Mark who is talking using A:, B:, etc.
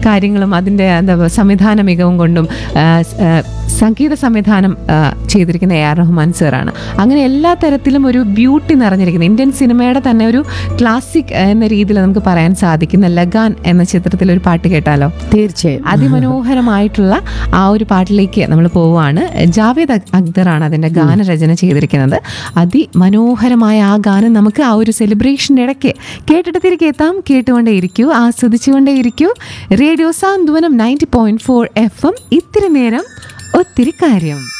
A: കാര്യങ്ങളും അതിൻ്റെ എന്താ പറയുക, സംവിധാന മികവും കൊണ്ടും ആ, സ്- ആ, സംഗീത സംവിധാനം ആ, ചെയ്തിരിക്കുന്ന എ ആർ റഹ്മാൻ സാറാണ് അങ്ങനെ എല്ലാ തരത്തിലും ഒരു ബ്യൂട്ടി നിറഞ്ഞിരിക്കുന്ന ഇന്ത്യൻ സിനിമയുടെ തന്നെ ഒരു ക്ലാസിക് എന്ന രീതിയിൽ നമുക്ക് പറയാൻ സാധിക്കുന്ന ലഗാൻ എന്ന ചിത്രത്തിൽ ഒരു പാട്ട് കേട്ടാലോ
B: തീർച്ചയായും
A: അതിമനോഹരമായിട്ടുള്ള ആ ഒരു പാട്ടിലേക്ക് നമ്മൾ പോവുകയാണ് ജാവേദ് അക്- അക്തറാണ് അതിൻ്റെ ഗാനരചന ചെയ്തിരിക്കുന്നത് അതിമനോഹരമായ ആ ഗാനം നമുക്ക് ആ ഒരു സെലിബ്രേഷൻ്റെ ഇടയ്ക്ക് കേട്ടിട്ട് തിരികെ എത്താം കേട്ടുകൊണ്ടേ ഇരിക്കൂ ആസ്വദിച്ചുകൊണ്ടേ ഇരിക്കൂ radio Santhwanam ninety point four F M ഇത്തിരി നേരം ഒത്തിരി കാര്യം